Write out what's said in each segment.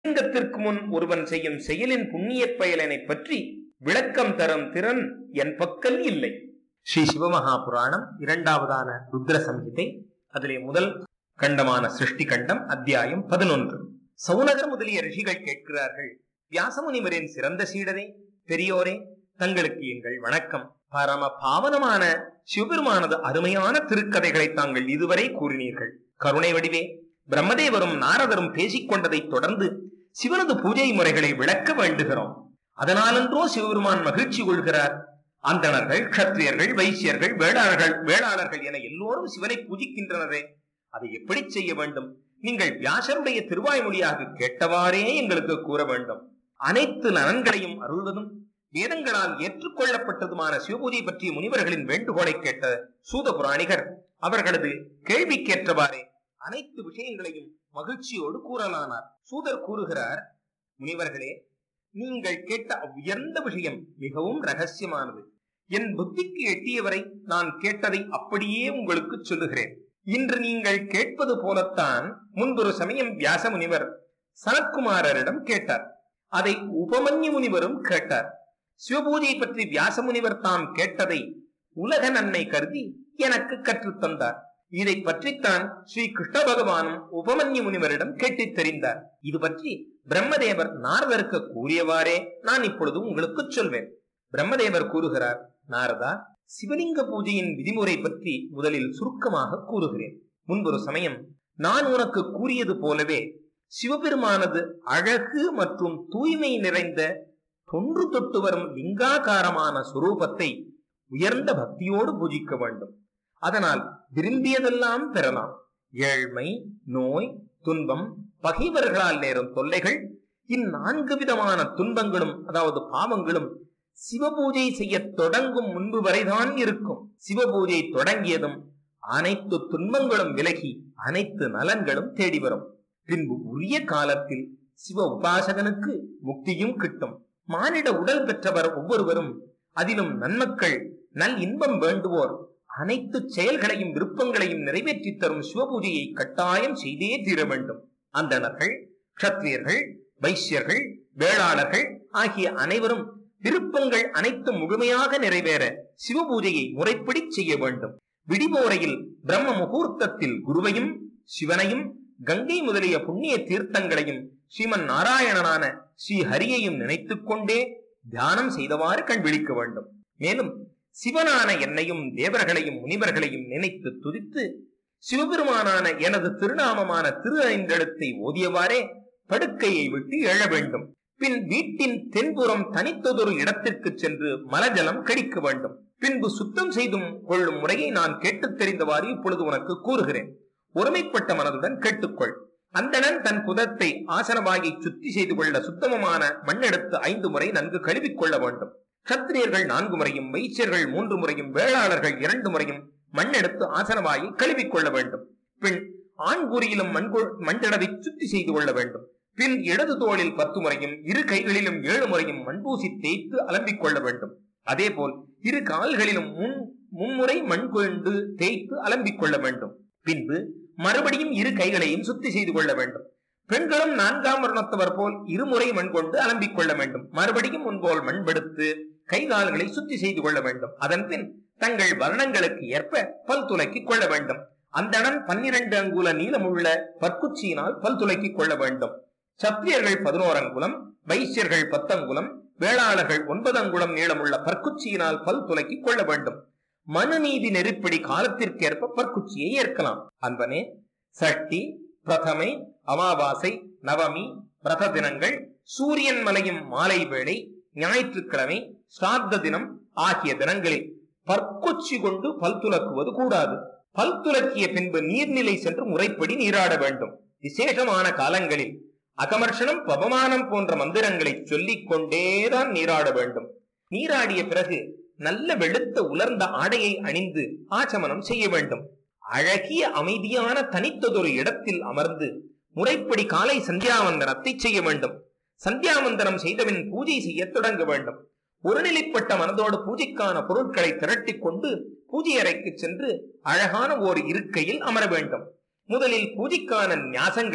லிங்கத்திற்கு முன் ஒருவன் செய்யும் செயலின் புண்ணிய பயலனை பற்றி விளக்கம் தரும் திறன் என் பக்கல் இல்லை ஸ்ரீ சிவமகா புராணம் இரண்டாவதான ருத்ர சம்ஹிதை அதிலே முதல் கண்டமான சிருஷ்டி கண்டம் அத்தியாயம் பதினொன்று சவுனகர் முதலிய ரிஷிகள் கேட்கிறார்கள் வியாசமுனிவரின் சிறந்த சீடரே பெரியோரே தங்களுக்கு எங்கள் வணக்கம் பரம பாவனமான சிவபெருமானது அருமையான திருக்கதைகளை தாங்கள் இதுவரை கூறினீர்கள் கருணை வடிவே பிரம்மதேவரும் நாரதரும் பேசிக் கொண்டதைத் தொடர்ந்து சிவனது பூஜை முறைகளை விளக்க வேண்டுகிறோம் அதனாலன்றோ சிவபெருமான் மகிழ்ச்சி கொள்கிறார் அந்தணர்கள் க்ஷத்திரியர்கள் வைசியர்கள் வேளாளர்கள் வேளாளர்கள் என எல்லோரும் சிவனை பூஜிக்கின்றனரே அதை எப்படி செய்ய வேண்டும் நீங்கள் வியாசருடைய திருவாய்மொழியாக கேட்டவாறே எங்களுக்கு கூற வேண்டும் அனைத்து நலன்களையும் அருள்வதும் வேதங்களால் ஏற்றுக்கொள்ளப்பட்டதுமான சிவபூஜை பற்றிய முனிவர்களின் வேண்டுகோளை கேட்ட சூத புராணிகர் அவர்களது கேள்விக்கேற்றவாறே அனைத்து விஷயங்களையும் மகிழ்ச்சியோடு கூறலானார் சூதர் கூறுகிறார் முனிவர்களே நீங்கள் கேட்ட உயர்ந்த விஷயம் மிகவும் ரகசியமானது என் புத்திக்கு எட்டியவரை நான் கேட்டதை அப்படியே உங்களுக்கு சொல்லுகிறேன் இன்று நீங்கள் கேட்பது போலத்தான் முன்பொரு சமயம் வியாச முனிவர் சனத்குமாரரிடம் கேட்டார் அதை உபமன்யு முனிவரும் கேட்டார் சிவபூஜை பற்றி வியாச முனிவர் தாம் கேட்டதை உலக நன்மை கருதி எனக்கு கற்றுத்தந்தார் இதை பற்றித்தான் ஸ்ரீ கிருஷ்ண பகவானும் உபமன்யு முனிவரிடம் கேட்டுத் தெரிந்தார் இது பற்றி பிரம்மதேவர் நாரதருக்கு கூறியவாறே நான் இப்பொழுது உங்களுக்கு சொல்வேன் பிரம்மதேவர் கூறுகிறார் நாரதா சிவலிங்க பூஜையின் விதிமுறை பற்றி முதலில் சுருக்கமாக கூறுகிறேன் முன்பொரு சமயம் நான் உனக்கு கூறியது போலவே சிவபெருமானது அழகு மற்றும் தூய்மை நிறைந்த தொன்று தொட்டு வரும் லிங்காகாரமான சுரூபத்தை உயர்ந்த பக்தியோடு பூஜிக்க வேண்டும் அதனால் விரும்பியதெல்லாம் பெறலாம் ஏழ்மை நோய் துன்பம் பகைவர்களால் நேரும் தொல்லைகள் இந்நான்கு விதமான துன்பங்களும் அதாவது பாவங்களும் சிவபூஜை செய்ய தொடங்கும் முன்பு வரைதான் இருக்கும் சிவபூஜை தொடங்கியதும் அனைத்து துன்பங்களும் விலகி அனைத்து நலன்களும் தேடி வரும் பின்பு உரிய காலத்தில் சிவ உபாசகனுக்கு முக்தியும் கிட்டும் மானிட உடல் பெற்றவர் ஒவ்வொருவரும் அதிலும் நன்மக்கள் நல் இன்பம் வேண்டுவோர் அனைத்து செயல்களையும் விருப்பங்களையும் நிறைவேற்றி தரும் சிவபூஜையை கட்டாயம் செய்தே தீர வேண்டும் அந்தணர்கள் க்ஷத்ரியர்கள் வைசியர்கள் வேளாளர்கள் ஆகிய அனைவரும் விருப்பங்கள் அனைத்தும் முழுமையாக நிறைவேற சிவபூஜையை முறைப்படி செய்ய வேண்டும் விடிபோரையில் பிரம்ம முகூர்த்தத்தில் குருவையும் சிவனையும் கங்கை முதலிய புண்ணிய தீர்த்தங்களையும் ஸ்ரீமன் நாராயணனான ஸ்ரீ ஹரியையும் நினைத்துக் கொண்டே தியானம் செய்தவாறு கண் விழிக்க வேண்டும் மேலும் சிவனான என்னையும் தேவர்களையும் முனிவர்களையும் நினைத்து துதித்து சிவபெருமானான எனது திருநாமமான திரு ஐந்தெழுத்தை ஓதியவாறே படுக்கையை விட்டு எழ வேண்டும் பின் வீட்டின் தென்புறம் தனித்ததொரு இடத்திற்கு சென்று மலஜலம் கழிக்க வேண்டும் பின்பு சுத்தம் செய்தும் கொள்ளும் முறையை நான் கேட்டுத் தெரிந்தவாறு இப்பொழுது உனக்கு கூறுகிறேன் ஒருமைப்பட்ட மனதுடன் கேட்டுக்கொள் அந்தணன் தன் குதத்தை ஆசனமாகி சுத்தி செய்து கொள்ள சுத்தமமான மண்ணெடுத்து ஐந்து முறை நன்கு கழுவிக் கொள்ள வேண்டும் சத்திரியர்கள் நான்கு முறையும் வைசியர்கள் மூன்று முறையும் வேளாளர்கள் இரண்டு முறையும் மண்ணெடுத்து ஆசனமாகி கழுவிக் கொள்ள வேண்டும் பின் ஆண்குறியிலும் மண்தடவை சுத்தி செய்து கொள்ள வேண்டும் பின் இடது தோளில் பத்து முறையும் இரு கைகளிலும் ஏழு முறையும் மண்பூசி தேய்த்து அலம்பிக் கொள்ள வேண்டும் அதேபோல் இரு கால்களிலும் முன் மும்முறை மண் கொண்டு தேய்த்து அலம்பிக் கொள்ள வேண்டும் பின்பு மறுபடியும் இரு கைகளையும் சுத்தி செய்து கொள்ள வேண்டும் பெண்களும் நான்காம் வருணத்தவர் போல் இருமுறை மண் கொண்டு அலம்பிக் கொள்ள வேண்டும் மறுபடியும் முன்போல் மண் படுத்து கை கால்களை சுத்தி செய்து கொள்ள வேண்டும் அதன் பின் தங்கள் வர்ணங்களுக்கு ஏற்ப பல் துலக்கிக் கொள்ள வேண்டும் அந்தணன் பன்னிரண்டு அங்குல நீளமுள்ள பற்குச்சியினால் பல் துலக்கிக் கொள்ள வேண்டும் சத்திரியர்கள் பதினோரு அங்குலம் வைசியர்கள் பத்தங்குலம் வேளாளர்கள் ஒன்பது அங்குலம் நீளமுள்ள பற்குச்சியினால் பல் துலக்கிக் கொள்ள வேண்டும் மனுநீதி நெருப்படி காலத்திற்கேற்ப பற்குச்சியை ஏற்கலாம் அன்பனே சஷ்டி பிரதமை அமாவாசை நவமி பிரத தினங்கள் சூரியன் மலையும் மாலை வேளை ஞாயிற்றுக்கிழமை ஸ்ராத்த தினம் ஆகிய தினங்களில் பற்கொச்சி கொண்டு பல் துலக்குவது கூடாது பல் துலக்கிய பின்பு நீர்நிலை சென்று முறைப்படி நீராட வேண்டும் விசேஷமான காலங்களில் அகமர்ஷனம் பவமானம் போன்ற மந்திரங்களை சொல்லிக் கொண்டேதான் நீராட வேண்டும் நீராடிய பிறகு நல்ல வெளுத்த உலர்ந்த ஆடையை அணிந்து ஆச்சமனம் செய்ய வேண்டும் அழகிய அமைதியான தனித்ததொரு இடத்தில் அமர்ந்து முறைப்படி காலை சந்தியாவந்தனத்தை செய்ய வேண்டும் சந்தியாவந்தனம் செய்தபின் பூஜை செய்ய தொடங்க வேண்டும் ஒருநிலைப்பட்ட மனதோடு பூஜைக்கான பொருட்களை திரட்டிக் கொண்டு பூஜை அறைக்கு சென்று அழகான ஓர் இருக்கையில் அமர வேண்டும் முதலில் பூஜைக்கான ஞாசங்களை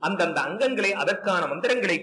அந்தந்த அங்கங்களை அதற்கான மந்திரங்களை